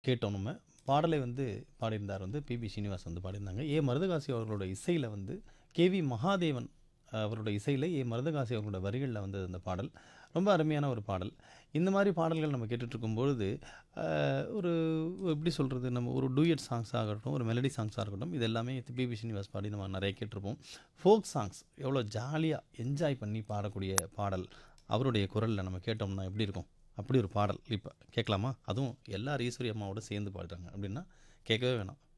கேட்டோம் நம்ம. பாடலை வந்து பாடியிருந்தார் வந்து பி.பி. ஸ்ரீனிவாஸ் வந்து பாடியிருந்தாங்க. ஏ. மருதகாசி அவர்களோட இசையில வந்து கே.வி. மகாதேவன் அவரோட இசையில ஏ. மருதகாசி அவர்களோட வரிகள்ல வந்தது அந்த பாடல். ரொம்ப அருமையான ஒரு பாடல். இந்த மாரி பாடல்கள் நம்ம கேட்டுட்ருக்கும்பொழுது, அ ஒரு எப்படி சொல்றது? நம்ம ஒரு டூயட் சாங்ஸா இருக்கட்டும், ஒரு மெலடி சாங்ஸா இருக்கட்டும், இது எல்லாமே பி.பி. ஸ்ரீனிவாஸ் பாடி நம்ம நெறைய கேட்டுருப்போம். ஃபோக் சாங்ஸ் எவ்வளோ ஜாலியா என்ஜாய் பண்ணி பாடக்கூடிய பாடல். அவருடைய குரல்ல நம்ம கேட்டோம்னா எப்படி இருக்கும்? அப்படி ஒரு பாடல். இப்ப கேட்கலாமா? அதுவும் எல்ஆர் ஈஸ்வரி அம்மாவோட சேர்ந்து பாடுறாங்க அப்படின்னா, கேட்கவே வேணாம்.